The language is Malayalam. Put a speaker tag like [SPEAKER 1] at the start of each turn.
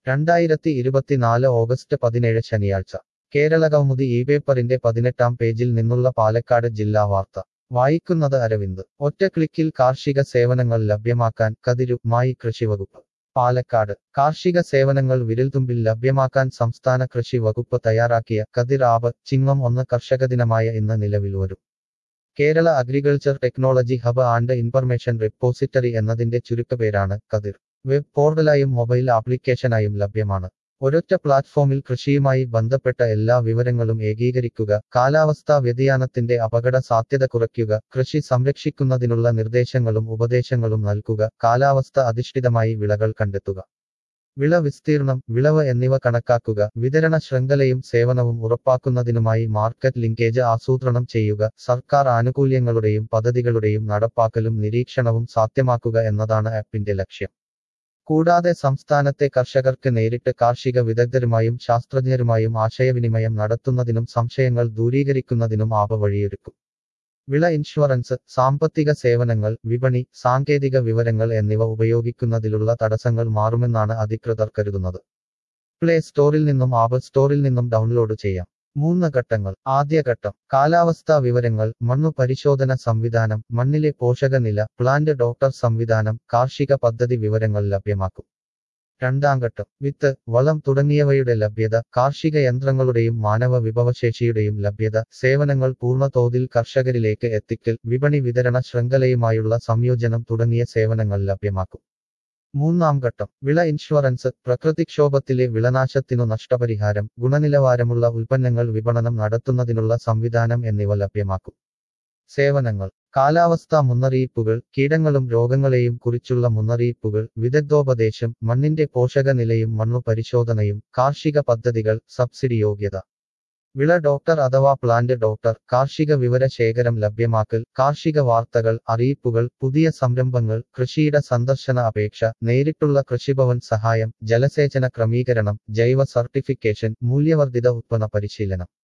[SPEAKER 1] രണ്ടായിരത്തി ഇരുപത്തിനാല് ഓഗസ്റ്റ് പതിനേഴ് ശനിയാഴ്ച കേരളകൗമുദി ഈ പേപ്പറിന്റെ പതിനെട്ടാം പേജിൽ നിന്നുള്ള പാലക്കാട് ജില്ലാ വാർത്ത വായിക്കുന്നത് അരവിന്ദ് ഒറ്റ ക്ലിക്കിൽ കാർഷിക സേവനങ്ങൾ ലഭ്യമാക്കാൻ കതിരു മായി കൃഷിവകുപ്പ് പാലക്കാട് കാർഷിക സേവനങ്ങൾ വിരൽത്തുമ്പിൽ ലഭ്യമാക്കാൻ സംസ്ഥാന കൃഷി വകുപ്പ് തയ്യാറാക്കിയ കതിർ ആപ്പ് ചിങ്ങം ഒന്ന് കർഷക ദിനമായ ഇന്ന് നിലവിൽ വരും Kerala agriculture technology hub and information repository എന്നതിന്റെ ചുരുക്കപേരാണ് കതിർ വെബ് പോർട്ടലായും മൊബൈൽ ആപ്ലിക്കേഷനായും ലഭ്യമാണ് ഒരൊറ്റ പ്ലാറ്റ്ഫോമിൽ കൃഷിയുമായി ബന്ധപ്പെട്ട എല്ലാ വിവരങ്ങളും ഏകീകരിക്കുക കാലാവസ്ഥാ വ്യതിയാനത്തിന്റെ അപകട സാധ്യത കുറയ്ക്കുക കൃഷി സംരക്ഷിക്കുന്നതിനുള്ള നിർദ്ദേശങ്ങളും ഉപദേശങ്ങളും നൽകുക കാലാവസ്ഥ അധിഷ്ഠിതമായി വിളകൾ കണ്ടെത്തുക വിള വിസ്തീർണം വിളവ് എന്നിവ കണക്കാക്കുക വിതരണ ശൃംഖലയും സേവനവും ഉറപ്പാക്കുന്നതിനുമായി മാർക്കറ്റ് ലിങ്കേജ് ആസൂത്രണം ചെയ്യുക സർക്കാർ ആനുകൂല്യങ്ങളുടെയും പദ്ധതികളുടെയും നടപ്പാക്കലും നിരീക്ഷണവും സാധ്യമാക്കുക എന്നതാണ് ആപ്പിന്റെ ലക്ഷ്യം കൂടാതെ സംസ്ഥാനത്തെ കർഷകർക്ക് നേരിട്ട് കാർഷിക വിദഗ്ധരുമായും ശാസ്ത്രജ്ഞരുമായും ആശയവിനിമയം നടത്തുന്നതിനും സംശയങ്ങൾ ദൂരീകരിക്കുന്നതിനും ആപ വഴിയൊരുക്കും വിള ഇൻഷുറൻസ് സാമ്പത്തിക സേവനങ്ങൾ വിപണി സാങ്കേതിക വിവരങ്ങൾ എന്നിവ ഉപയോഗിക്കുന്നതിലുള്ള തടസ്സങ്ങൾ മാറുമെന്നാണ് അധികൃതർ കരുതുന്നത് പ്ലേ സ്റ്റോറിൽ നിന്നും ആപ്പ് സ്റ്റോറിൽ നിന്നും ഡൗൺലോഡ് ചെയ്യാം മൂന്ന് ഘട്ടങ്ങൾ ആദ്യഘട്ടം കാലാവസ്ഥാ വിവരങ്ങൾ മണ്ണു പരിശോധന സംവിധാനം മണ്ണിലെ പോഷകനില പ്ലാന്റ് ഡോക്ടർ സംവിധാനം കാർഷിക പദ്ധതി വിവരങ്ങൾ ലഭ്യമാക്കും രണ്ടാം ഘട്ടം വിത്ത് വളം തുടങ്ങിയവയുടെ ലഭ്യത കാർഷിക യന്ത്രങ്ങളുടെയും മാനവ വിഭവശേഷിയുടെയും ലഭ്യത സേവനങ്ങൾ പൂർണ്ണതോതിൽ കർഷകരിലേക്ക് എത്തിക്കൽ വിപണി വിതരണ ശൃംഖലയുമായുള്ള സംയോജനം തുടങ്ങിയ സേവനങ്ങൾ ലഭ്യമാക്കും മൂന്നാം ഘട്ടം വിള ഇൻഷുറൻസ് പ്രകൃതിക്ഷോഭത്തിലെ വിളനാശത്തിനു നഷ്ടപരിഹാരം ഗുണനിലവാരമുള്ള ഉൽപ്പന്നങ്ങൾ വിപണനം നടത്തുന്നതിനുള്ള സംവിധാനം എന്നിവ ലഭ്യമാക്കും സേവനങ്ങൾ കാലാവസ്ഥാ മുന്നറിയിപ്പുകൾ കീടങ്ങളും രോഗങ്ങളെയും കുറിച്ചുള്ള മുന്നറിയിപ്പുകൾ വിദഗ്ധോപദേശം മണ്ണിന്റെ പോഷകനിലയും മണ്ണു പരിശോധനയും കാർഷിക പദ്ധതികൾ സബ്സിഡി യോഗ്യത വിള ഡോക്ടർ അഥവാ പ്ലാന്റ് ഡോക്ടർ കാർഷിക വിവര ശേഖരം ലഭ്യമാക്കൽ കാർഷിക വാർത്തകൾ അറിയിപ്പുകൾ പുതിയ സംരംഭങ്ങൾ കൃഷിയിട സന്ദർശന അപേക്ഷ നേരിട്ടുള്ള കൃഷിഭവൻ സഹായം ജലസേചന ക്രമീകരണം ജൈവ സർട്ടിഫിക്കേഷൻ മൂല്യവർദ്ധിത ഉത്പന്ന പരിശീലനം